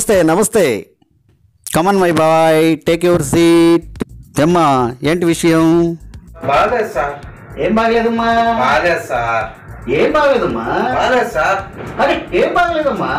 నమస్తే నమస్తే come on my boy take your seat ఏమ్మా ఏంటి విషయం బాగాలేదు సార్ ఏం బాగలేదమ్మా బాగాలేదు సార్ ఏం బాగలేదమ్మా బాగాలేదు సార్ అరే ఏం బాగలేదమ్మా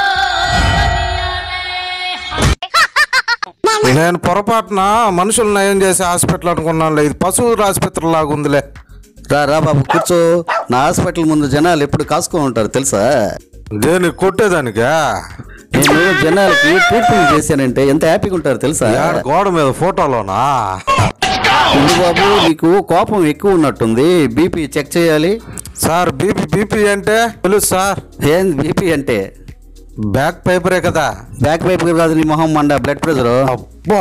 నేను పొరపాటున మనుషులు నయం చేసే హాస్పిటల్ అనుకున్నాను ఇది పశువుల ఆసుపత్రి లాగా ఉందిలే రా రా బాబు కూర్చో నా హాస్పిటల్ ముందు జనాలు ఎప్పుడు కాసుకో ఉంటారు తెలుసా దేని కొట్టేదానికా నేను జనాలకి ట్రీట్మెంట్ చేశానంటే ఎంత హ్యాపీగా ఉంటారు తెలుసా యాడ గోడ మీద ఫోటోలోనా ఉండు బాబు నీకు కోపం ఎక్కువ ఉన్నట్టుంది బీపీ చెక్ చేయాలి సార్ బీపీ బీపీ అంటే తెలుసు సార్ ఏం బీపీ అంటే బ్యాక్ పేపరే కదా బ్యాక్ వైపు కాదు నీ మొహం మండ బ్లడ్ ప్రెషర్ అబ్బా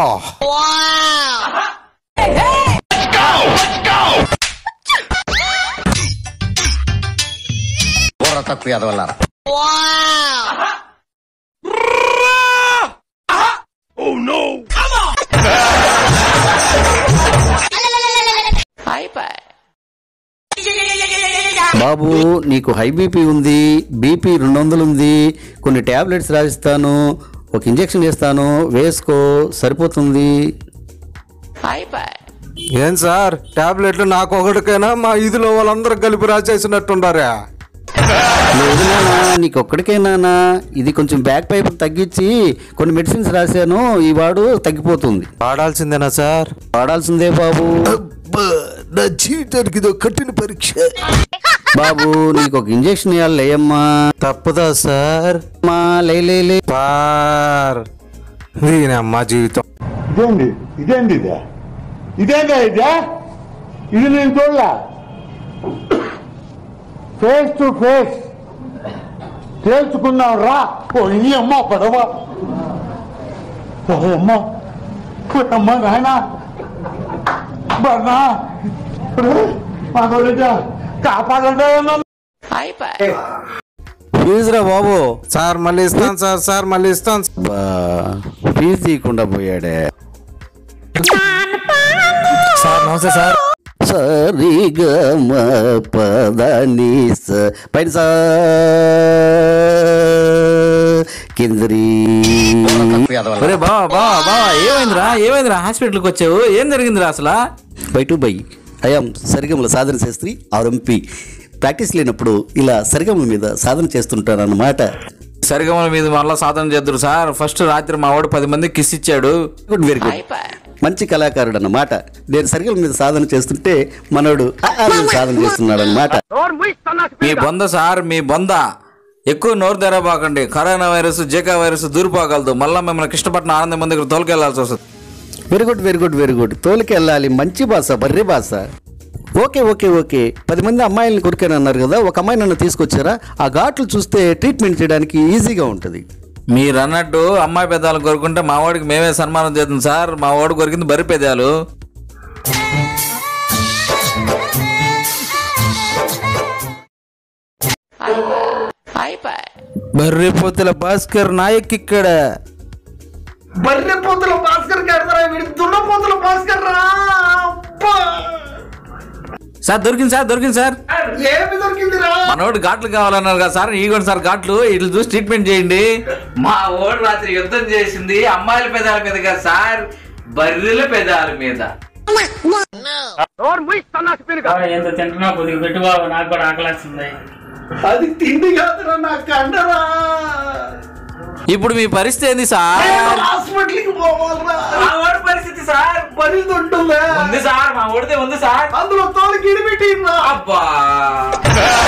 బుర్ర తక్కువ ఎదవల్లారా బాబు నీకు హై బీపీ ఉంది బీపీ రెండు వందలు ఉంది కొన్ని టాబ్లెట్స్ రాసిస్తాను ఒక ఇంజెక్షన్ చేస్తాను వేసుకో సరిపోతుంది ఏం సార్ టాబ్లెట్లు నాకు ఒకటికైనా మా ఇదిలో వాళ్ళందరూ కలిపి రాసేసినట్టుండారా లేదు నాన్న నీకు ఒక్కడికేనా ఇది కొంచెం బ్యాక్ పైప్ తగ్గించి కొన్ని మెడిసిన్స్ రాశాను ఈ వాడు తగ్గిపోతుంది వాడాల్సిందేనా సార్ వాడాల్సిందే బాబు నా జీవితానికి ఇది కఠిన పరీక్ష బాబు నీకు ఒక ఇంజెక్షన్ ఇవ్వాలి లేయమ్మా తప్పదా సార్ అమ్మా, లే లే లే సార్ దీనమ్మా జీవితం ఇదేంది ఇదేంది ఇదే ఇదేందా ఇదే ఇది నేను చూడలే ఫేస్ టు ఫేస్ తేల్చుకుందాం రా ఓ ఈ అమ్మ పడవ ఓ అమ్మ ఓ అమ్మ నాయన బర్నా మా గురించి కాపాడండి నన్ను. ప్లీజ్ రా బాబు సార్ మళ్ళీ ఇస్తాను సార్ సార్ మళ్ళీ ఇస్తాను సార్. బా, ఫీజు తీయకుండా పోయాడే సార్ నమస్తే సార్ సరిగమ పదని స పైన సా కిందరి తక్కువ ఎదవల్లారా ఒరే బావా బావా బావా ఏమైందిరా ఏమైందిరా హాస్పిటల్కి వచ్చావు ఏం జరిగిందిరా అసలు బై టు బై ఐఎమ్ సరిగమల సాధన చేస్త్రి ఆర్ఎంపి ప్రాక్టీస్ లేనప్పుడు ఇలా సరిగమల మీద సాధన చేస్తుంటాను అన్నమాట సరిగమల మీద మళ్ళా సాధన చేద్దరు సార్ ఫస్ట్ రాత్రి మా వాడు పది మంది కిస్ ఇచ్చాడు గుడ్ వెరీ గుడ్ మంచి కళాకారుడు అన్నమాట నేను సరిగమల మీద సాధన చేస్తుంటే మనోడు ఆ ఆ మీద సాధన చేస్తున్నాడు అన్నమాట మీ బొంద సార్ మీ బొంద ఎక్కువ నోరు తెరబాకండి కరోనా వైరస్ జీకా వైరస్ దూరిపోగలదు మళ్ళా మిమ్మల్ని కృష్ణపట్నం ఆనందం మంది దగ్గర తోలుకెళ్లాల్సి వస్తుంది very good very good very good తోలికి వెళ్ళాలి మంచి భాష బర్రె భాష ఓకే ఓకే ఓకే పది మంది అమ్మాయిల్ని కొరికాను అన్నారు కదా ఒక అమ్మాయి నన్ను తీసుకొచ్చారా ఆ ఘాట్లు చూస్తే ట్రీట్మెంట్ చేయడానికి ఈజీగా ఉంటుంది మీరు అన్నట్టు అమ్మాయి పెదాలు కొరుకుంటే మా వాడికి మేమే సన్మానం చేద్దాం సార్ మా వాడు కొరికింది బరి పెదాలు బర్రెపోతుల భాస్కర్ నాయక్ ఇక్కడ బర్రె పోతుల భాస్కర్ కడతారా వీడి దున్న పోతుల భాస్కర్ రా అబ్బా! సార్ దొరికింది సార్ దొరికింది సార్ ఏమి దొరికిందిరా మనోడు ఘాట్లు కావాలన్నారు కదా సార్ ఇగోండి సార్ ఘాట్లు ఇట్లా చూసి ట్రీట్మెంట్ చేయండి మా ఓడు రాత్రి యుద్ధం చేసింది అమ్మాయిల పెదాల మీద కాదు సార్ బర్రెల పెదాల మీద ఎంత తింటున్నా కొద్దిగా పెట్టు బాబు నాకు కూడా ఆకలిస్తుంది అది తిండి కాదురా నా కండరా ఇప్పుడు మీ పరిస్థితి ఏంది సార్ హాస్పిటల్ కి పోవాలరా మా ఓడి పరిస్థితి సార్ పని ఉంటుందా ఉంది సార్ మా ఓడితే ఉంది సార్ అందులో తోలు గిడిపెట్టిరా అబ్బా